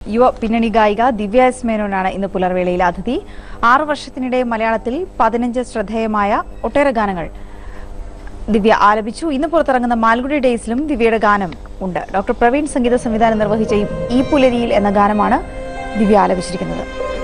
യുവ പിന്നണി ഗായിക ദിവ്യ എസ് മേനോനാണ് ഇന്ന് പുലർവേളയിൽ അതിഥി ആറു വർഷത്തിനിടെ മലയാളത്തിൽ പതിനഞ്ച് ശ്രദ്ധേയമായ ഒട്ടേറെ ഗാനങ്ങൾ ദിവ്യ ആലപിച്ചു ഇന്ന് പുറത്തിറങ്ങുന്ന മാൽഗുഡി ഡേയ്സിലും ദിവ്യയുടെ ഗാനം ഉണ്ട് ഡോക്ടർ പ്രവീൺ സംഗീത സംവിധാനം നിർവഹിച്ച ഈ- ഈ പുലരിയിൽ എന്ന ഗാനമാണ് ദിവ്യ ആലപിച്ചിരിക്കുന്നത്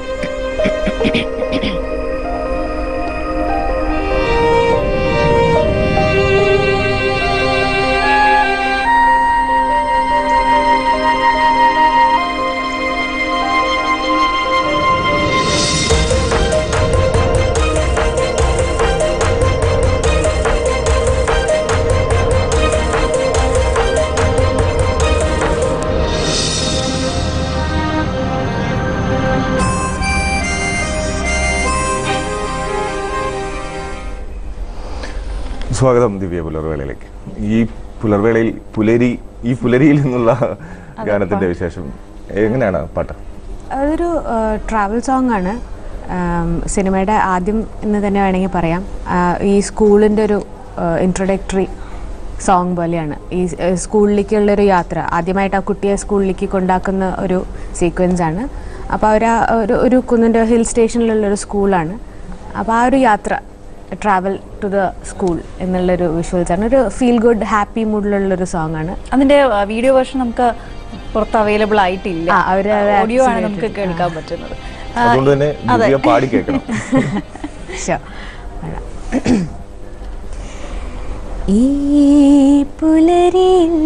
സ്വാഗതം ദിവ്യ പുലർവേളയിലേക്ക് ഈ പുലർവേളയിൽ പുലരി ഈ പുലരിയിൽ നിന്നുള്ള ഗാനത്തിന്റെ വിശേഷം എങ്ങനെയാണ് പാട്ട് അതൊരു ട്രാവൽ സോങ് ആണ് ആം, സിനിമയുടെ ആദ്യം എന്ന് തന്നെ വേണമെങ്കിൽ പറയാം ആ, ഈ സ്കൂളിൻ്റെ ഒരു ഇൻട്രൊഡക്ടറി സോങ് പോലെയാണ് ഈ സ്- ഏഹ് സ്കൂളിലേക്കുള്ളൊരു യാത്ര ആദ്യമായിട്ട് ആ കുട്ടിയെ സ്കൂളിലേക്ക് കൊണ്ടാക്കുന്ന ഒരു സീക്വൻസ് ആണ് അപ്പോൾ അവർ ഒരു ഒരു കുന്നിൻ്റെ ഹിൽ സ്റ്റേഷനിലുള്ളൊരു സ്കൂളാണ് അപ്പോൾ ആ ഒരു യാത്ര ട്രാവൽ ടു ദ സ്കൂൾ എന്നുള്ളൊരു വിഷ്വൽസ് ആണ് ഒരു ഫീൽ ഗുഡ് ഹാപ്പി മൂഡിലുള്ളൊരു സോങ് ആണ് അതിന്റെ ആ, വീഡിയോ വേർഷൻ നമുക്ക് പുറത്ത് അവൈലബിൾ ആയിട്ടില്ല ആ, അവര് അത് ഓഡിയോ ആണ് activate നമുക്ക് കേൾക്കാൻ പറ്റുന്നത് ആ, അതുകൊണ്ട് തന്നെ ദിവ്യ പാടി കേൾക്കണം Sure. ഈ പുലരിൽ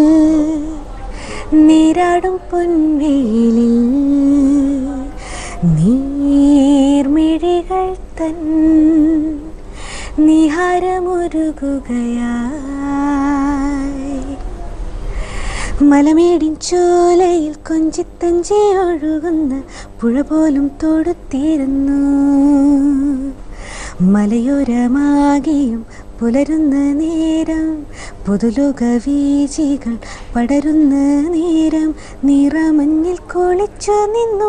നീരാടും പൊൻവേലിൽ നീർമിഴികൾ തൻ നിഹാരമൊരുകുകയായി മലമേടിൻ ചോലയിൽ കൊഞ്ചിത്തഞ്ചി ഒഴുകുന്ന പുഴ പോലും തൊടുത്തിരുന്നു മലയോരമാകിയും പുലരുന്ന നേരം പുതുലോക വീചികൾ പടരുന്ന നേരം നിറമഞ്ഞിൽ കുളിച്ചു നിന്നു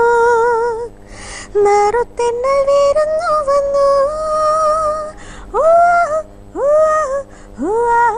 നറുത്തെന്നൽ വീരുന്നു വന്നു ഊ, ഊ, ഊ, ഊ,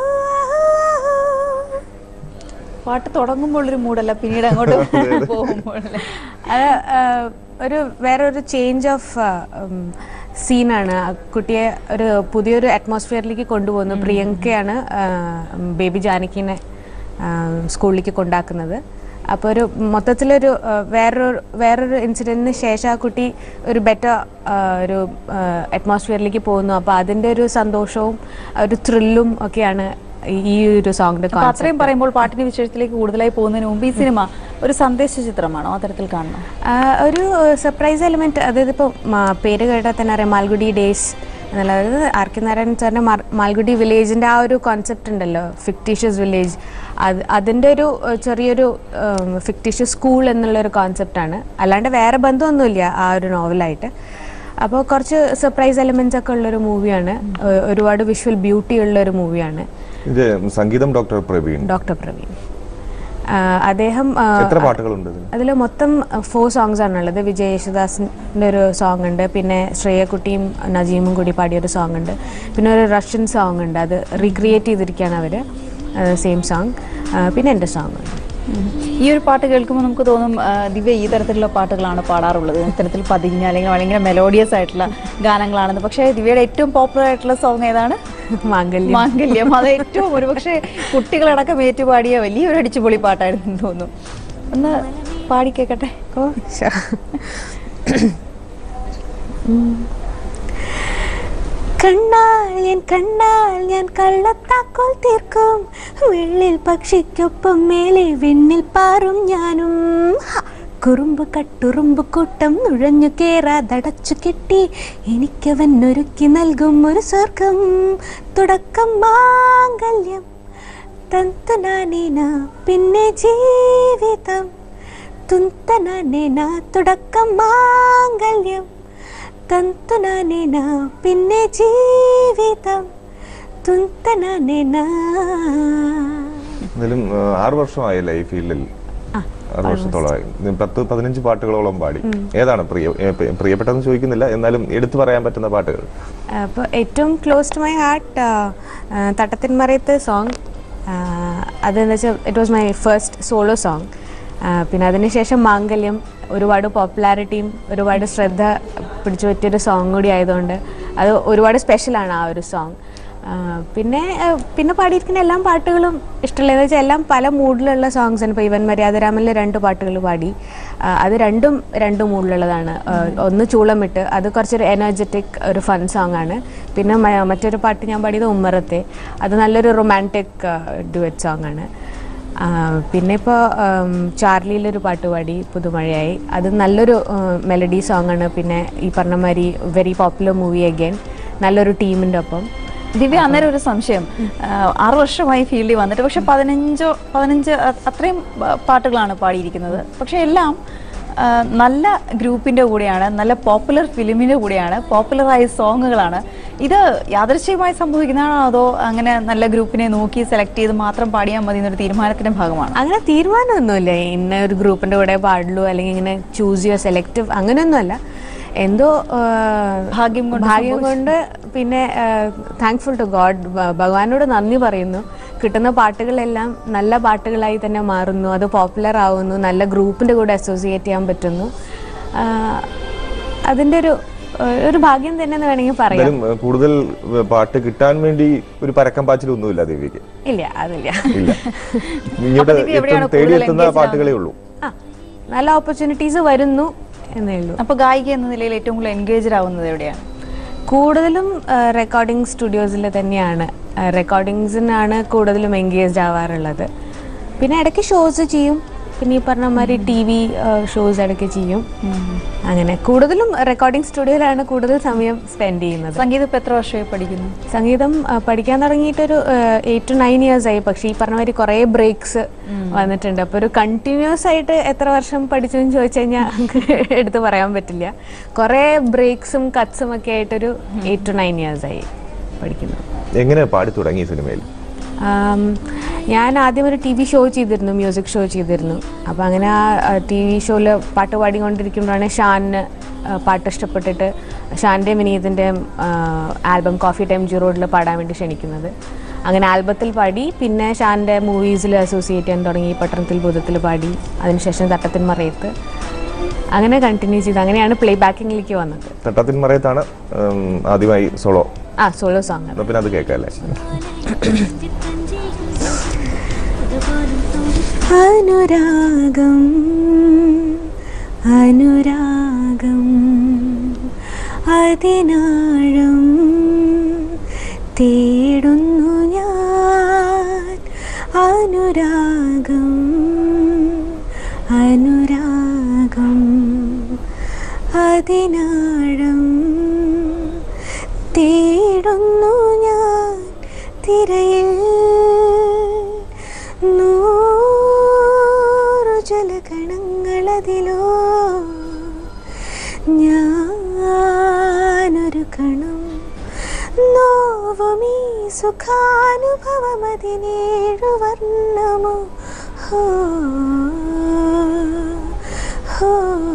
പാട്ട് തുടങ്ങുമ്പോൾ ഒരു മൂടല്ല പിന്നീട് അങ്ങോട്ട് പോകുമ്പോൾ അത് ആ, ഒരു വേറൊരു ചേഞ്ച് ഓഫ് സീനാണ് ആ കുട്ടിയെ ഒരു പുതിയൊരു അറ്റ്മോസ്ഫിയറിലേക്ക് കൊണ്ടുപോകുന്നു പ്രിയങ്കയാണ് ആ, ബേബി ജാനകിനെ ആ, സ്കൂളിലേക്ക് കൊണ്ടാക്കുന്നത് അപ്പോൾ ഒരു മൊത്തത്തിലൊരു ആ, വേറൊരു വേറൊരു ഇൻസിഡൻറ്റിന് ശേഷം ആ കുട്ടി ഒരു ബെറ്റർ ഒരു അറ്റ്മോസ്ഫിയറിലേക്ക് പോകുന്നു അപ്പോൾ അതിൻ്റെ ഒരു സന്തോഷവും ആ ഒരു ത്രില്ലും ഒക്കെയാണ് ഈ- ഈ ഒരു സോങ്ങിൻ്റെ അപ്പൊ അത്രയും പറയുമ്പോൾ പാട്ടിന്റെ വിശേഷത്തിലേക്ക് കൂടുതലായി പോകുന്നതിന് മുമ്പ് ഈ സിനിമ ഒരു സന്ദേശ ചിത്രമാണോ അത്തരത്തിൽ കാണണം ആ, ഒരു സർപ്രൈസ് എലിമെന്റ് അതായത് ഇപ്പോൾ പേര് കേട്ടാൽ തന്നെ അറിയാം മാൽഗുഡി ഡേയ്സ് എന്നുള്ള അതായത് ആർ കെ നാരായണൻ സാറിൻ്റെ മാൽഗുഡി വില്ലേജിൻ്റെ ആ ഒരു കോൺസെപ്റ്റ് ഉണ്ടല്ലോ ഫിക്റ്റീഷ്യസ് വില്ലേജ് അത് അതിൻ്റെ ഒരു ഏഹ്, ചെറിയൊരു ഫിക്റ്റീഷ്യസ് സ്കൂൾ എന്നുള്ളൊരു കോൺസെപ്റ്റാണ് അല്ലാണ്ട് വേറെ ബന്ധമൊന്നുമില്ല ആ ഒരു നോവലായിട്ട് അപ്പോൾ കുറച്ച് സർപ്രൈസ് എലിമെന്റ്സ് ഒക്കെ ഉള്ളൊരു മൂവിയാണ് ഒരുപാട് വിഷ്വൽ ബ്യൂട്ടി ഉള്ള ഒരു മൂവിയാണ് ഇത് സംഗീതം ഡോക്ടർ പ്രവീൺ ഡോക്ടർ പ്രവീൺ ആ, അദ്ദേഹം ആ, എത്ര പാട്ടുകളുണ്ട് ഇതിൽ അതിൽ മൊത്തം ഫോർ സോങ്സ് ആണുള്ളത് വിജയ് യേശുദാസിൻ്റെ ഒരു സോങ് ഉണ്ട് പിന്നെ ശ്രേയക്കുട്ടിയും നജീമും കൂടി പാടിയൊരു സോങ് ഉണ്ട് പിന്നെ ഒരു റഷ്യൻ സോങ് ഉണ്ട് അത് റീക്രിയേറ്റ് ചെയ്തിരിക്കുകയാണ് അവർ സെയിം സോങ് പിന്നെ എൻ്റെ സോങ് ഉണ്ട് ഈ ഒരു പാട്ട് കേൾക്കുമ്പോൾ നമുക്ക് തോന്നും ആ, ദിവ്യ ഈ തരത്തിലുള്ള പാട്ടുകളാണ് പാടാറുള്ളത് ഇത്തരത്തിൽ പതിഞ്ഞ അല്ലെങ്കിൽ ഭയങ്കര മെലോഡിയസ് ആയിട്ടുള്ള ഗാനങ്ങളാണെന്ന് പക്ഷേ ദിവ്യയുടെ ഏറ്റവും പോപ്പുലർ ആയിട്ടുള്ള സോങ് ഏതാണ് മാംഗല്യം മാംഗല്യം അത് ഏറ്റവും ഒരുപക്ഷെ കുട്ടികളടക്കം ഏറ്റുപാടിയ വലിയൊരു അടിച്ചുപൊളി പാട്ടായിരുന്നു എന്ന് തോന്നുന്നു ഒന്ന് പാടി കേൾക്കട്ടെ ഓ sure. കണ്ണാൽ ഞാൻ കണ്ണാൽ ഞാൻ കള്ളത്താക്കോൽ തീർക്കും വെള്ളിൽ പക്ഷിക്കൊപ്പം മേലെ വെണ്ണിൽ പാറും ഞാനും ഹ! കുറുമ്പ് കട്ടുറുമ്പ് കൂട്ടം നുഴഞ്ഞു കേറാതടച്ചു കെട്ടി എനിക്കവൻ ഒരുക്കി നൽകും ഒരു സ്വർഗം തുടക്കം മാംഗല്യം തന്തനാനേന പിന്നെ ജീവിതം തുന്തനാനേന തുടക്കം മാംഗല്യം തന്തുനാനേന പിന്നെ ജീവിതം തുന്തനാനേന എന്തായാലും ആ, ആറ് വർഷമായല്ലേ ഈ ഫീൽഡിൽ ആറ് വർഷത്തോളമായി ഇത് പത്ത് പതിനഞ്ച് പാട്ടുകളോളം പാടി ഏതാണ് പ്രിയ ഏ, പ്രിയ- പ്രിയപ്പെട്ടതെന്ന് ചോദിക്കുന്നില്ല എന്നാലും എടുത്തു പറയാൻ പറ്റുന്ന പാട്ടുകൾ അപ്പോൾ ഏറ്റവും close to my heart Thattathin Marayathu song അതെന്ന് വെച്ചാൽ it was my first solo song ആ, പിന്നെ അതിനുശേഷം മാംഗല്യം ഒരുപാട് പോപ്പുലാരിറ്റിയും ഒരുപാട് ശ്രദ്ധ പിടിച്ചു പറ്റിയൊരു സോങ് കൂടി ആയതുകൊണ്ട് അത് ഒരുപാട് സ്പെഷ്യലാണ് ആ ഒരു സോങ് പിന്നെ ആ, പിന്നെ പാടിയിരിക്കുന്ന എല്ലാ പാട്ടുകളും ഇഷ്ടമുള്ള എന്ന് വെച്ചാൽ എല്ലാം പല മൂഡിലുള്ള സോങ്സ് ആണ് ഇപ്പോൾ ഇവൻ മര്യാദരാമനിലെ രണ്ട് പാട്ടുകൾ പാടി ആ, അത് രണ്ടും രണ്ട് മൂഡിലുള്ളതാണ് ആ, ഒന്ന് ചൂളമിട്ട് അത് കുറച്ചൊരു എനർജറ്റിക് ഒരു ഫൺ സോങ് ആണ് പിന്നെ മ- മറ്റൊരു പാട്ട് ഞാൻ പാടിയത് ഉമ്മറത്തെ അത് നല്ലൊരു റൊമാൻറ്റിക് ഡുവറ്റ് സോങ് ആണ് ആ, പിന്നെ ഇപ്പോൾ ചാർലിയിലൊരു പാട്ട് പാടി പുതുമഴയായി അത് നല്ലൊരു മെലഡി സോങ് ആണ് പിന്നെ ഈ പറഞ്ഞ മാതിരി വെരി പോപ്പുലർ മൂവി അഗൈൻ നല്ലൊരു ടീമിൻ്റെ ഒപ്പം ദിവ്യ അന്നേരം ഒരു സംശയം ആ, ആറ് വർഷമായി ഫീൽഡിൽ വന്നിട്ട് പക്ഷെ പതിനഞ്ചോ പതിനഞ്ച് അ- അത്രയും ആ, പാട്ടുകളാണ് പാടിയിരിക്കുന്നത് പക്ഷെ എല്ലാം ആ, നല്ല ഗ്രൂപ്പിന്റെ കൂടെയാണ് നല്ല പോപ്പുലർ ഫിലിമിന്റെ കൂടെയാണ് പോപ്പുലറായ സോങ്ങുകളാണ് ഇത് യാദൃശ്ചികമായി സംഭവിക്കുന്നതാണോ അതോ അങ്ങനെ നല്ല ഗ്രൂപ്പിനെ നോക്കി സെലക്ട് ചെയ്ത് മാത്രം പാടിയാൽ മതി എന്നൊരു തീരുമാനത്തിന്റെ ഭാഗമാണ് അങ്ങനെ തീരുമാനമൊന്നുമില്ല ഇന്ന ഒരു ഗ്രൂപ്പിൻ്റെ കൂടെ പാടുള്ളൂ അല്ലെങ്കിൽ ഇങ്ങനെ ചൂസ് ചെയ്യുക സെലക്റ്റീവ് അങ്ങനെയൊന്നുമല്ല എന്തോ ആ, ഭാഗ്യം കൊണ്ട് ഭാഗ്യം കൊണ്ട് പിന്നെ താങ്ക്ഫുൾ ടു ഗോഡ് ഭഗവാനോട് നന്ദി പറയുന്നു കിട്ടുന്ന പാട്ടുകളെല്ലാം നല്ല പാട്ടുകളായി തന്നെ മാറുന്നു അത് പോപ്പുലർ ആവുന്നു നല്ല ഗ്രൂപ്പിൻ്റെ കൂടെ അസോസിയേറ്റ് ചെയ്യാൻ പറ്റുന്നു ആ, അതിൻ്റെ ഒരു ഒരു ഭാഗ്യം തന്നെ എന്ന് വേണമെങ്കിൽ പറയാം എന്തായാലും ഏഹ്, കൂടുതൽ ഏഹ്, പാട്ട് കിട്ടാൻ വേണ്ടി ഒരു പരക്കം പാച്ചിലൊന്നുമില്ല ദേവിക്ക് ഇല്ല അതില്ല ഇല്ല ഇങ്ങോട്ട് അപ്പൊ ദിവ്യ എവിടെയാണ് എത്തും- തേടി കൂടുതൽ എത്തുന്ന engaged പാട്ടുകളേ ഉള്ളൂ ആ നല്ല ഓപ്പർച്യൂണിറ്റീസ് വരുന്നു എന്നേ ഉള്ളൂ അപ്പൊ ഗായിക എന്ന നിലയിൽ ഏറ്റവും കൂടുതൽ എൻഗേജ്ഡ് ആവുന്നത് എവിടെയാണ് കൂടുതലും റെക്കോർഡിംഗ് സ്റ്റുഡിയോസിൽ തന്നെയാണ് റെക്കോർഡിങ്സിനാണ് കൂടുതലും എൻഗേജ്ഡ് ആവാറുള്ളത് പിന്നെ ഇടയ്ക്ക് ഷോസ് ചെയ്യും പിന്നെ ഈ പറഞ്ഞ മാതിരി ടി വി ഷോസ് ഇടയ്ക്ക് ചെയ്യും അങ്ങനെ കൂടുതലും റെക്കോർഡിംഗ് സ്റ്റുഡിയോയിലാണ് കൂടുതൽ സമയം സ്പെൻഡ് ചെയ്യുന്നത് സംഗീതം ഇപ്പൊ എത്ര വർഷമായി പഠിക്കുന്നു സംഗീതം ആ, പഠിക്കാൻ തുടങ്ങിയിട്ടൊരു എയ്റ്റ് ടു നയൻ ഇയേഴ്സ് ആയി പക്ഷേ ഈ പറഞ്ഞ മാതിരി കുറേ ബ്രേക്സ് വന്നിട്ടുണ്ട് അപ്പോൾ ഒരു കണ്ടിന്യൂസ് ആയിട്ട് എത്ര വർഷം പഠിച്ചു എന്ന് ചോദിച്ചു കഴിഞ്ഞാൽ എടുത്ത് പറയാൻ പറ്റില്ല കുറേ ബ്രേക്സും കട്ട്സും ഒക്കെ ആയിട്ടൊരു എയ്റ്റ് ടു നയൻ ഇയേഴ്സ് ആയി പഠിക്കുന്നു എങ്ങനെ പാടി തുടങ്ങി ഈ സിനിമയിൽ ആം, ഞാൻ ആദ്യം ഒരു ടി വി ഷോ ചെയ്തിരുന്നു മ്യൂസിക് ഷോ ചെയ്തിരുന്നു അപ്പോൾ അങ്ങനെ ആ ടി വി ഷോയിൽ പാട്ട് പാടിക്കൊണ്ടിരിക്കുമ്പോഴാണ് ഷാനിന് ആ, പാട്ട് ഇഷ്ടപ്പെട്ടിട്ട് ഷാൻ്റെയും വിനീതിൻ്റെയും ആൽബം കോഫി ടൈം ജി റോഡിൽ പാടാൻ വേണ്ടി ക്ഷണിക്കുന്നത് അങ്ങനെ ആൽബത്തിൽ പാടി പിന്നെ ഷാൻ്റെ മൂവീസിൽ അസോസിയേറ്റ് ചെയ്യാൻ തുടങ്ങി പട്ടണത്തിൽ ഭൂതത്തിൽ പാടി അതിനുശേഷം തട്ടത്തിൻ മറയത്ത് അങ്ങനെ കണ്ടിന്യൂ ചെയ്ത് അങ്ങനെയാണ് പ്ലേ ബാക്കിങ്ങിലേക്ക് വന്നത് തട്ടത്തിൻ മറയത്താണ് ഉം, ആദ്യമായി സോളോ ആ സോളോ സോങ് എന്നാ പിന്നെ അത് കേൾക്കാം അല്ലേ അനുരാഗം അനുരാഗം അതിനാഴം തേടുന്നു ഞാൻ അനുരാഗം അനുരാഗം അതിനാഴം തേടുന്നു ഞാൻ തിരയിൽ നൂറു ജലകണങ്ങളതിലോ ഞാനൊരു കണം നോവുമീ സുഖാനുഭവമതിനേഴു വർണ്ണമോ ഹോ ഹോ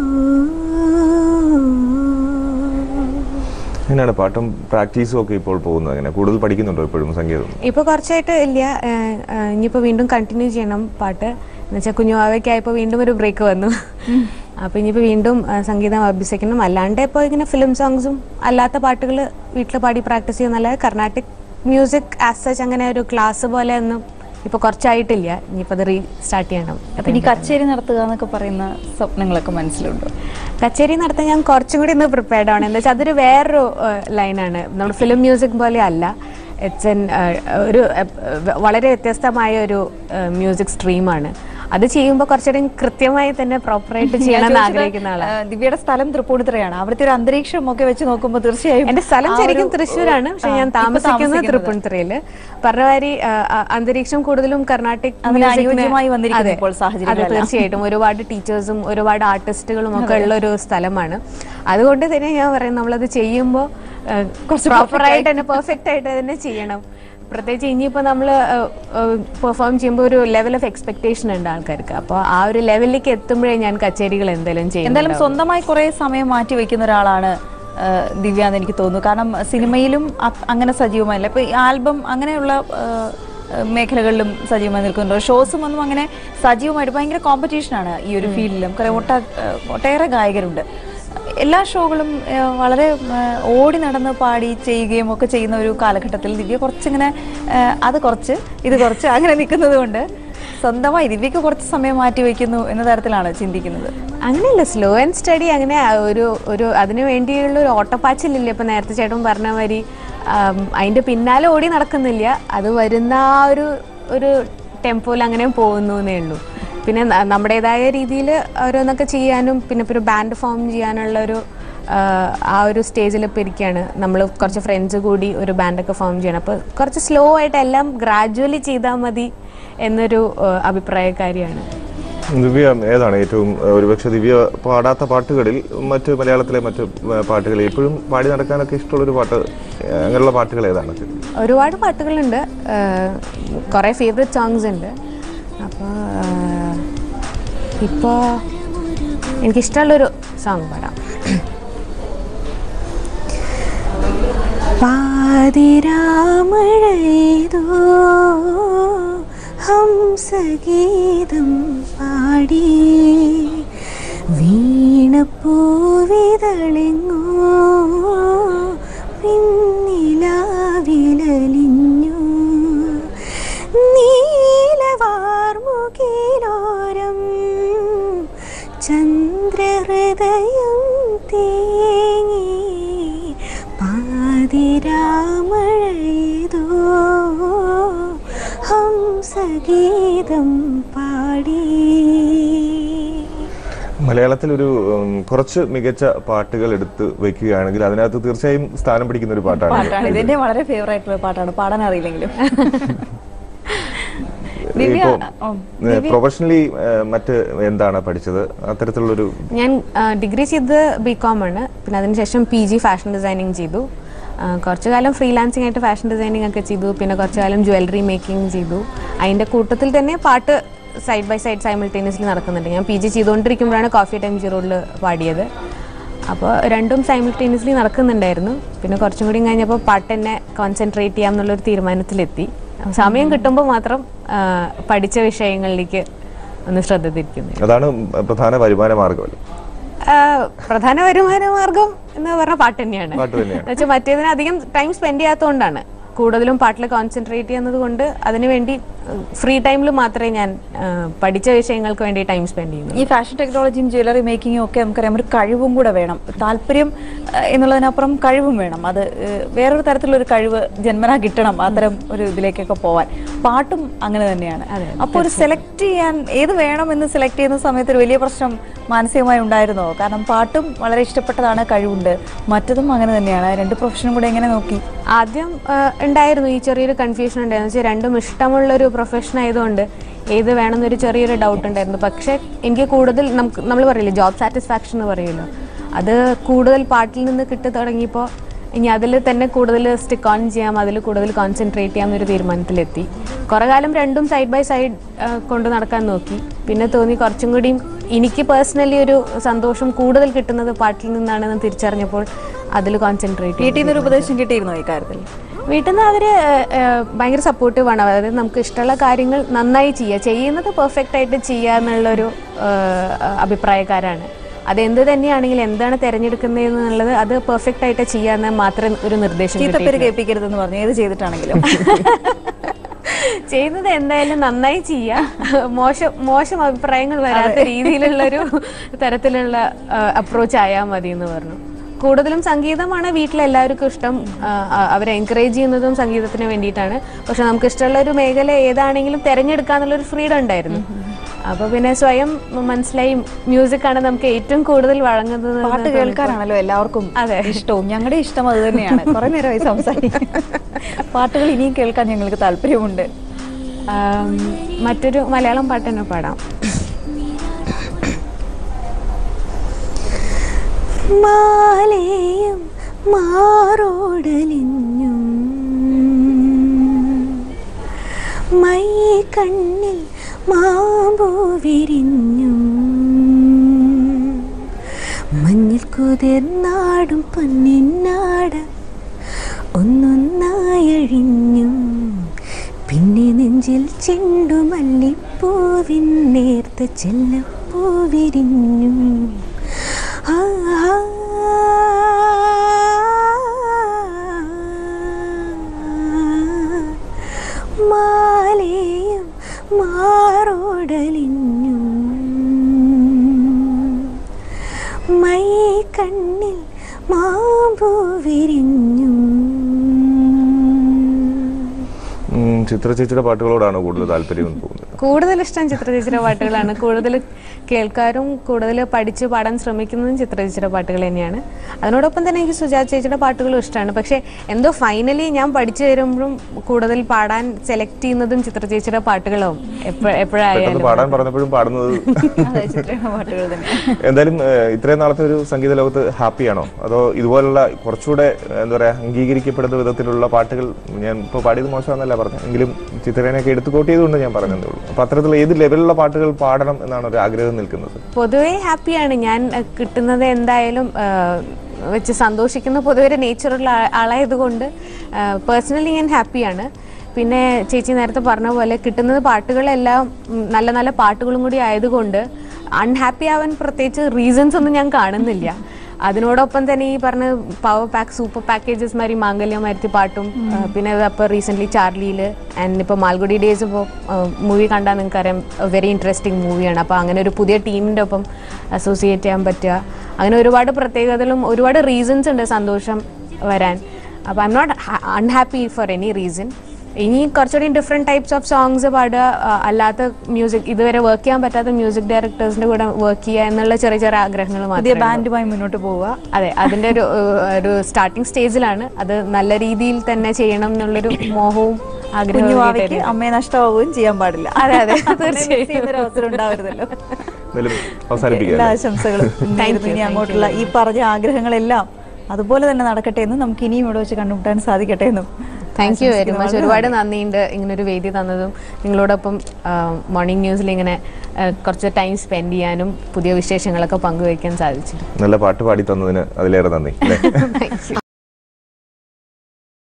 എങ്ങനെയാണ് പാട്ടും പ്രാക്ടീസും ഒക്കെ ഇപ്പോൾ പോകുന്നത് അങ്ങനെ കൂടുതൽ പഠിക്കുന്നുണ്ടോ ഇപ്പോഴും സംഗീതം ഇപ്പോൾ കുറച്ചായിട്ട് ഇല്ല ഏഹ്, ഏഹ്, ഇനിയിപ്പോൾ വീണ്ടും കണ്ടിന്യൂ ചെയ്യണം പാട്ട് എന്നുവെച്ചാൽ കുഞ്ഞുവാവയ്ക്കായപ്പോൾ വീണ്ടും ഒരു ബ്രേക്ക് വന്നു അപ്പോൾ ഇനിയിപ്പോൾ വീണ്ടും ഏഹ്, സംഗീതം അഭ്യസിക്കണം അല്ലാണ്ട് ഇപ്പോൾ ഇങ്ങനെ ഫിലിം സോങ്സും അല്ലാത്ത പാട്ടുകൾ വീട്ടിൽ പാടി പ്രാക്ടീസ് ചെയ്യുന്നല്ലാതെ കർണാട്ടിക് മ്യൂസിക് ആസ് സച്ച് അങ്ങനെ ഒരു ക്ലാസ് പോലെ ഒന്നും ഇപ്പോൾ കുറച്ചായിട്ടില്ല ഇനിയിപ്പോൾ അത് റീ സ്റ്റാർട്ട് ചെയ്യണം അപ്പൊ ഇനി കച്ചേരി നടത്തുക എന്നൊക്കെ പറയുന്ന സ്വപ്നങ്ങളൊക്കെ മനസ്സിലുണ്ടോ കച്ചേരി നടത്താൻ ഞാൻ കുറച്ചും കൂടി ഒന്ന് പ്രിപ്പയർഡ് ആണ് എന്താ വെച്ചാൽ അതൊരു വേറൊരു ലൈനാണ് നമ്മുടെ ഫിലിം മ്യൂസിക് പോലെ അല്ല ഇറ്റ്സ് എൻ ഒരു ഏഹ്, വളരെ വ്യത്യസ്തമായ ഒരു മ്യൂസിക് സ്ട്രീമാണ് അത് ചെയ്യുമ്പോൾ കുറച്ചുകൂടി കൃത്യമായി തന്നെ പ്രോപ്പറായിട്ട് ചെയ്യണമെന്ന് ആഗ്രഹിക്കുന്ന ആളാണ് ആ, ദിവ്യയുടെ സ്ഥലം തൃപ്പൂണിത്തുറയാണ് അവിടുത്തെ ഒരു അന്തരീക്ഷം ഒക്കെ വെച്ച് നോക്കുമ്പോൾ തീർച്ചയായും എന്റെ സ്ഥലം ആ ശരിക്കും ഒരു- തൃശ്ശൂരാണ് പക്ഷെ ആ, ഞാൻ ഇപ്പൊ താമസിക്കുന്നത് തൃപ്പൂണിത്തുറയില് പറഞ്ഞമാതിരി ആ, ആ, അന്തരീക്ഷം കൂടുതലും കർണാട്ടിക് അതിന് music ന് അനുയോജ്യമായി വന്നിരിക്കുന്നു അതെ, ഇപ്പോൾ സാഹചര്യങ്ങളെല്ലാം. അതെ തീർച്ചയായിട്ടും ഒരുപാട് ടീച്ചേഴ്സും ഒരുപാട് ആർട്ടിസ്റ്റുകളും ഒക്കെ ഉള്ള ഒരു സ്ഥലമാണ് അതുകൊണ്ട് തന്നെ ഞാൻ പറയും നമ്മളത് ചെയ്യുമ്പോൾ കുറച്ച് പ്രോപ്പറായിട്ട് തന്നെ പെർഫെക്റ്റ് ആയിട്ട് തന്നെ ചെയ്യണം പ്രത്യേകിച്ച് ഇനിയിപ്പോൾ നമ്മൾ പെർഫോം ചെയ്യുമ്പോൾ ഒരു ലെവൽ ഓഫ് എക്സ്പെക്ടേഷൻ ഉണ്ട് ആൾക്കാർക്ക് അപ്പോൾ ആ ഒരു ലെവലിലേക്ക് എത്തുമ്പോഴേ ഞാൻ കച്ചേരികൾ എന്തെങ്കിലും ചെയ്യും എന്തായാലും സ്വന്തമായി കുറെ സമയം മാറ്റി വെക്കുന്ന ഒരാളാണ് ആ, ദിവ്യ എന്ന് എനിക്ക് തോന്നുന്നു കാരണം സിനിമയിലും അ- അങ്ങനെ സജീവമല്ല ഇപ്പൊ ഈ ആൽബം അങ്ങനെയുള്ള ആ, ഏഹ്, മേഖലകളിലും സജീവമായി നിൽക്കുന്നുണ്ട് ഷോസും ഒന്നും അങ്ങനെ സജീവമായിട്ട് ഭയങ്കര കോമ്പറ്റീഷനാണ് ഈ ഒരു ഫീൽഡിലും കുറെ ഒട്ട ഏഹ്, ഒട്ടേറെ ഗായകരുണ്ട് എല്ലാ ഷോകളും ഏഹ്, വളരെ ഏഹ്, ഓടി നടന്ന് പാടി ചെയ്യുകയും ഒക്കെ ചെയ്യുന്ന ഒരു കാലഘട്ടത്തിൽ ദിവ്യ കുറച്ചിങ്ങനെ ഏഹ്, അത് കുറച്ച് ഇത് കുറച്ച് അങ്ങനെ നിൽക്കുന്നത് കൊണ്ട് സ്വന്തമായി ദിവ്യക്ക് കുറച്ച് സമയം മാറ്റി വയ്ക്കുന്നു എന്ന തരത്തിലാണ് ചിന്തിക്കുന്നത് അങ്ങനെയല്ല സ്ലോ ആൻഡ് സ്റ്റഡി അങ്ങനെ ആ ഒരു ഒരു അതിനു വേണ്ടിയുള്ള ഒരു ഓട്ടപ്പാച്ചിലില്ല ഇപ്പൊ നേരത്തെ ചേട്ടൻ പറഞ്ഞ മാതിരി ആം, അതിന്റെ പിന്നാലെ ഓടി നടക്കുന്നില്ല അത് വരുന്ന ആ ഒരു ഒരു ടെമ്പോയിൽ അങ്ങനെ പോകുന്നു എന്നേ ഉള്ളൂ പിന്നെ ന- നമ്മുടേതായ രീതിയിൽ ഓരോന്നൊക്കെ ചെയ്യാനും പിന്നെ ഇപ്പോൾ ഒരു ബാൻഡ് ഫോം ചെയ്യാനുള്ള ഒരു ആ, ആ ഒരു സ്റ്റേജിൽ ഇപ്പോൾ ഇരിക്കുകയാണ് നമ്മൾ കുറച്ച് ഫ്രണ്ട്സ് കൂടി ഒരു ബാൻഡൊക്കെ ഫോം ചെയ്യണം അപ്പോൾ കുറച്ച് സ്ലോ ആയിട്ട് എല്ലാം ഗ്രാജുവലി ചെയ്താൽ മതി എന്നൊരു ആ, അഭിപ്രായക്കാരിയാണ് ദിവ്യ ഏതാണ് ഏറ്റവും ഏഹ്, ഒരുപക്ഷെ ദിവ്യ പാടാത്ത പാട്ടുകളിൽ മറ്റ് മലയാളത്തിലെ മറ്റ് ഏഹ്, പാട്ടുകൾ എപ്പോഴും പാടി നടക്കാനൊക്കെ ഇഷ്ടമുള്ളൊരു പാട്ട് ഏഹ്, അങ്ങനെയുള്ള പാട്ടുകൾ ഏതാണ് ഒരുപാട് പാട്ടുകളുണ്ട് കുറേ ഫേവറേറ്റ് സോങ്സ് ഉണ്ട് അപ്പോൾ ഇപ്പോൾ എനിക്കിഷ്ടമുള്ളൊരു സോങ് പാടാം പാതിരാമഴയതോ ഹംസഗീതം പാടി വീണപ്പൂവിതളെങ്ങോ പിന്നിലാവിലലിഞ്ഞു നീലവാർമുകിലോരം ചന്ദ്രഹൃദയം തേങ്ങി പാതിരാമഴയതോ ഹംസഗീതം പാടി മലയാളത്തിൽ ഒരു ഉം, കുറച്ച് മികച്ച പാട്ടുകൾ എടുത്ത് വെക്കുകയാണെങ്കിൽ അതിനകത്ത് തീർച്ചയായും സ്ഥാനം പിടിക്കുന്ന ഒരു പാട്ടാണ് പാട്ടാണ് ഇത്. ഇതിന്റെ വളരെ ഫേവറേറ്റ് ആയിട്ടുള്ള പാട്ടാണ് പാടാൻ അറിയില്ലെങ്കിലും ദിവ്യ ഉം, ദിവ്യ പ്രൊഫഷണലി മറ്റ് എന്താണ് പഠിച്ചത് അത്തരത്തിലുള്ളൊരു ഞാൻ ഡിഗ്രി ചെയ്തത് ബി കോം ആണ് പിന്നെ അതിനുശേഷം പി ജി ഫാഷൻ ഡിസൈനിങ് ചെയ്തു ആ, കുറച്ച് കാലം ഫ്രീലാൻസിങ് ആയിട്ട് ഫാഷൻ ഡിസൈനിങ് ഒക്കെ ചെയ്തു പിന്നെ കുറച്ച് കാലം ജ്വല്ലറി മേക്കിംഗ് ചെയ്തു അതിൻ്റെ കൂട്ടത്തിൽ തന്നെ പാട്ട് സൈഡ് ബൈ സൈഡ് സൈമിൾട്ടേനിയസ്ലി നടക്കുന്നുണ്ട് ഞാൻ പി ജി ചെയ്തുകൊണ്ടിരിക്കുമ്പോഴാണ് കോഫി ടൈം ജീറോയിൽ പാടിയത് അപ്പോൾ രണ്ടും സൈമിൾട്ടേനിയസ്ലി നടക്കുന്നുണ്ടായിരുന്നു പിന്നെ കുറച്ചും കൂടി കഴിഞ്ഞപ്പോൾ പാട്ട് തന്നെ കോൺസെൻട്രേറ്റ് ചെയ്യാം എന്നുള്ളൊരു തീരുമാനത്തിലെത്തി സമയം കിട്ടുമ്പോൾ മാത്രം ആ, പഠിച്ച വിഷയങ്ങളിലേക്ക് ഒന്ന് ശ്രദ്ധ തിരിക്കുന്നു അതാണ് പ്രധാന വരുമാന മാർഗമല്ല ആ, പ്രധാന വരുമാന മാർഗം എന്ന് പറഞ്ഞ പാട്ട് തന്നെയാണ് പാട്ട് തന്നെയാണ് എന്നുവെച്ചാൽ മറ്റേതിന് അധികം ടൈം സ്പെൻഡ് ചെയ്യാത്തതുകൊണ്ടാണ് കൂടുതലും പാട്ടിൽ കോൺസെൻട്രേറ്റ് ചെയ്യുന്നത് കൊണ്ട് അതിനുവേണ്ടി ഫ്രീ ടൈമിൽ മാത്രമേ ഞാൻ ആ, പഠിച്ച വിഷയങ്ങൾക്ക് വേണ്ടി ടൈം സ്പെൻഡ് ചെയ്യുന്നു ഈ ഫാഷൻ ടെക്നോളജിയും ജ്വല്ലറി മേക്കിങ്ങും ഒക്കെ നമുക്കറിയാം ഒരു കഴിവും കൂടെ വേണം താല്പര്യം ഏഹ്, എന്നുള്ളതിനപ്പുറം കഴിവും വേണം അത് ഏഹ്, വേറൊരു തരത്തിലുള്ള ഒരു കഴിവ് ജന്മനാ കിട്ടണം അത്തരം ഒരു ഇതിലേക്കൊക്കെ പോവാൻ പാട്ടും അങ്ങനെ തന്നെയാണ് അപ്പോൾ ഒരു സെലക്ട് ചെയ്യാൻ ഏത് വേണം എന്ന് സെലക്ട് ചെയ്യുന്ന സമയത്ത് ഒരു വലിയ പ്രശ്നം മാനസികമായി ഉണ്ടായിരുന്നോ കാരണം പാട്ടും വളരെ ഇഷ്ടപ്പെട്ടതാണ് കഴിവുണ്ട് മറ്റതും അങ്ങനെ തന്നെയാണ് രണ്ട് പ്രൊഫഷനും കൂടെ എങ്ങനെ നോക്കി ആദ്യം ആ, ഉണ്ടായിരുന്നു ഈ ചെറിയൊരു കൺഫ്യൂഷൻ ഉണ്ടായിരുന്നു വെച്ചാൽ രണ്ടും ഇഷ്ടമുള്ളൊരു പ്രൊഫഷൻ ആയതുകൊണ്ട് ഏത് വേണമെന്നൊരു ചെറിയൊരു ഡൗട്ട് ഉണ്ടായിരുന്നു പക്ഷേ എനിക്ക് കൂടുതൽ നമുക്ക് നമ്മൾ പറയില്ലേ ജോബ് സാറ്റിസ്ഫാക്ഷൻ എന്ന് പറയുമല്ലോ അത് കൂടുതൽ പാട്ടിൽ നിന്ന് കിട്ടി തുടങ്ങിയപ്പോൾ ഇനി അതിൽ തന്നെ കൂടുതൽ സ്റ്റിക്ക് ഓൺ ചെയ്യാം അതിൽ കൂടുതൽ കോൺസെൻട്രേറ്റ് ചെയ്യാം എന്നൊരു തീരുമാനത്തിലെത്തി കുറേ കാലം രണ്ടും സൈഡ് ബൈ സൈഡ് കൊണ്ട് നടക്കാൻ നോക്കി പിന്നെ തോന്നി കുറച്ചും കൂടിയും എനിക്ക് പേഴ്സണലി ഒരു സന്തോഷം കൂടുതൽ കിട്ടുന്നത് പാട്ടിൽ നിന്നാണെന്ന് തിരിച്ചറിഞ്ഞപ്പോൾ അതിൽ കോൺസെൻട്രേറ്റ് ചെയ്തു വീട്ടിൽ നിന്നൊരു ഉപദേശം കിട്ടിയിരുന്നോ ഈ കാര്യത്തിൽ വീട്ടിൽ നിന്ന് അവർ ഭയങ്കര സപ്പോർട്ടീവ് ആണ് അതായത് നമുക്ക് ഇഷ്ടമുള്ള കാര്യങ്ങൾ നന്നായി ചെയ്യുക ചെയ്യുന്നത് പെർഫെക്റ്റ് ആയിട്ട് ചെയ്യുക എന്നുള്ളൊരു ഏഹ്, അഭിപ്രായക്കാരാണ് അത് എന്ത് തന്നെയാണെങ്കിലും എന്താണ് തിരഞ്ഞെടുക്കുന്നത് എന്നുള്ളത് അത് പെർഫെക്റ്റ് ആയിട്ട് ചെയ്യാന്ന് മാത്രം ഒരു നിർദ്ദേശം ചീത്തപ്പേര് കിട്ടിയിട്ടുണ്ട്. കേൾപ്പിക്കരുതെന്ന് പറഞ്ഞു ഏത് ചെയ്തിട്ടാണെങ്കിലും ചെയ്യുന്നത് എന്തായാലും നന്നായി ചെയ്യുക മോശം മോശം അഭിപ്രായങ്ങൾ വരാത്ത രീതിയിലുള്ളൊരു തരത്തിലുള്ള അപ്രോച്ച് ആയാൽ മതി എന്ന് പറഞ്ഞു കൂടുതലും സംഗീതമാണ് വീട്ടിലെല്ലാവർക്കും ഇഷ്ടം ആ, ആ, അവരെ എൻകറേജ് ചെയ്യുന്നതും സംഗീതത്തിന് വേണ്ടിയിട്ടാണ് പക്ഷെ നമുക്ക് ഇഷ്ടമുള്ള ഒരു മേഖല ഏതാണെങ്കിലും തിരഞ്ഞെടുക്കാന്നുള്ളൊരു ഫ്രീഡം ഉണ്ടായിരുന്നു അപ്പൊ പിന്നെ സ്വയം മനസ്സിലായി മ്യൂസിക് ആണ് നമുക്ക് ഏറ്റവും കൂടുതൽ വഴങ്ങുന്നത് പാട്ട് കേൾക്കാനാണല്ലോ എല്ലാവർക്കും അതെ. ഇഷ്ടവും ഞങ്ങളുടെ ഇഷ്ടം അത് തന്നെയാണ് കുറെ നേരമായി സംസാരിക്കും പാട്ടുകൾ ഇനിയും കേൾക്കാൻ ഞങ്ങൾക്ക് താല്പര്യമുണ്ട് ആം, മറ്റൊരു മലയാളം പാട്ട് തന്നെ പാടാം മാലയും മാറോടലിഞ്ഞും മൈ കണ്ണിൽ മാമ്പൂ വിരിഞ്ഞും മഞ്ഞിൽ കുതിർന്നാടും പൊന്നിനാട് ഒന്നൊന്നായി അഴിഞ്ഞും പിന്നെ നെഞ്ചിൽ ചെണ്ടുമല്ലിപ്പൂവിൻ നേർത്ത ചെല്ലപ്പൂ വിരിഞ്ഞു ആ, ആ. മാലയും മാറോടലിഞ്ഞു മൈ കണ്ണിൽ മാമ്പൂ വിരിഞ്ഞു ഉം, ചിത്ര ചേച്ചിയുടെ പാട്ടുകളോടാണ് കൂടുതൽ താല്പര്യം എന്ന് തോന്നുന്നത് കൂടുതൽ ഇഷ്ടം ചിത്രചേച്ചിയുടെ പാട്ടുകളാണ് കൂടുതൽ കേൾക്കാരും കൂടുതൽ പഠിച്ച് പാടാൻ ശ്രമിക്കുന്നതും ചിത്രചേച്ചിയുടെ പാട്ടുകൾ തന്നെയാണ് അതിനോടൊപ്പം തന്നെ എനിക്ക് സുജാത ചേച്ചിയുടെ പാട്ടുകളും ഇഷ്ടമാണ് പക്ഷേ എന്തോ ഫൈനലി ഞാൻ പഠിച്ചു വരുമ്പോഴും കൂടുതൽ പാടാൻ സെലക്ട് ചെയ്യുന്നതും ചിത്രചേച്ചിയുടെ പാട്ടുകളാവും എപ്പോ പെട്ടെന്ന് എപ്പോഴായാലും പാടാൻ പറഞ്ഞപ്പോഴും പാടുന്നത് അതെ ചിത്രയുടെ പാട്ടുകൾ തന്നെ എന്തായാലും ഏഹ്, ഇത്രയും നാളത്തെ ഒരു സംഗീത ലോകത്ത് ഹാപ്പിയാണോ അതോ ഇതുപോലുള്ള കുറച്ചുകൂടെ എന്താ പറയാ അംഗീകരിക്കപ്പെടുന്ന വിധത്തിലുള്ള പാട്ടുകൾ ഞാൻ ഇപ്പോൾ പാടിയത് മോശമാണെന്നല്ല പറഞ്ഞു എങ്കിലും ചിത്രേനെയൊക്കെ എടുത്തു കോട്ട് ചെയ്തുകൊണ്ട് ഞാൻ പറഞ്ഞതേ ഉള്ളൂ അപ്പൊ അത്തരത്തിലുള്ള ഏത് ലെവലിലുള്ള പാട്ടുകൾ പാടണം എന്നാണ് ഒരു ആഗ്രഹം നിൽക്കുന്നത് പൊതുവേ ഹാപ്പിയാണ് ഞാൻ അഹ്, കിട്ടുന്നത് എന്തായാലും ആഹ്, വെച്ച് സന്തോഷിക്കുന്ന പൊതുവെ ഒരു നേച്ചറുള്ള ആളായതുകൊണ്ട് പേഴ്സണലി ഞാൻ ഹാപ്പിയാണ് പിന്നെ ചേച്ചി നേരത്തെ പറഞ്ഞ പോലെ കിട്ടുന്നത് പാട്ടുകളെല്ലാം ഉം, നല്ല നല്ല പാട്ടുകളും കൂടി ആയതുകൊണ്ട് അൺഹാപ്പി ആവാൻ പ്രത്യേകിച്ച് റീസൺസ് ഒന്നും ഞാൻ കാണുന്നില്ല അതിനോടൊപ്പം തന്നെ ഈ പറഞ്ഞ പവർ പാക്ക് സൂപ്പർ പാക്കേജസ് മാതിരി മാംഗല്യമായിരുത്തി പാട്ടും ആ, പിന്നെ അപ്പോൾ റീസെൻ്റ്ലി ചാർലിയിൽ ആൻഡ് ഇപ്പോൾ മാൽഗുഡി ഡേയ്സ് ഇപ്പോൾ മൂവി കണ്ടാൽ നിങ്ങൾക്കറിയാം വെരി ഇൻട്രസ്റ്റിംഗ് മൂവിയാണ് അപ്പോൾ അങ്ങനെ ഒരു പുതിയ ടീമിൻ്റെ ഒപ്പം അസോസിയേറ്റ് ചെയ്യാൻ പറ്റുക അങ്ങനെ ഒരുപാട് പ്രത്യേകതകളും ഒരുപാട് റീസൺസ് ഉണ്ട് സന്തോഷം വരാൻ അപ്പോൾ I am not unhappy for any reason ഇനി കുറച്ചുകൂടി ഡിഫറെൻറ്റ് ടൈപ്സ് ഓഫ് സോങ്സ് പാടുക ആ, അല്ലാത്ത മ്യൂസിക് ഇതുവരെ വർക്ക് ചെയ്യാൻ പറ്റാത്ത മ്യൂസിക് ഡയറക്ടേഴ്സിൻ്റെ കൂടെ വർക്ക് ചെയ്യുക എന്നുള്ള ചെറിയ ചെറിയ ആഗ്രഹങ്ങൾ പുതിയ മാത്രമേ ഉള്ളൂ. ബാൻഡുമായി മുന്നോട്ട് പോവുക അതെ അതിന്റെ ഒരു ഏഹ്, ഒരു സ്റ്റാർട്ടിംഗ് സ്റ്റേജിലാണ് അത് നല്ല രീതിയിൽ തന്നെ ചെയ്യണം എന്നുള്ളൊരു മോഹവും ആഗ്രഹവും കുഞ്ഞുവാവയ്ക്ക് ആയിട്ട് അമ്മയെ നഷ്ടമാവുകയും ചെയ്യാൻ പാടില്ല അതെ, അതെ, അമ്മയെ miss ചെയ്യുന്നൊരു അവസരം ഉണ്ടാവരുതല്ലോ എന്തായാലും എല്ലാ അവസാനിപ്പിക്കുക ആശംസകളും നേരുന്നു ഇനി അങ്ങോട്ടുള്ള ഈ പറഞ്ഞ ആഗ്രഹങ്ങളെല്ലാം അതുപോലെ തന്നെ നടക്കട്ടെ എന്നും നമുക്ക് ഇനിയും ഇവിടെ വെച്ച് കണ്ടുമുട്ടാൻ സാധിക്കട്ടെ എന്നും താങ്ക് യു വെരി മച്ച് ആശംസിക്കുന്നു. ഒരുപാട് നന്ദിയുണ്ട് ഇങ്ങനെ ഒരു വേദി തന്നതും നിങ്ങളോടൊപ്പം മോർണിംഗ് ന്യൂസിൽ ഇങ്ങനെ ആ, കുറച്ച് ടൈം സ്പെൻഡ് ചെയ്യാനും പുതിയ വിശേഷങ്ങളൊക്കെ പങ്കുവയ്ക്കാൻ സാധിച്ചു നല്ല പാട്ട് പാടി തന്നതിന് അതിലേറെ നന്ദി അല്ലേ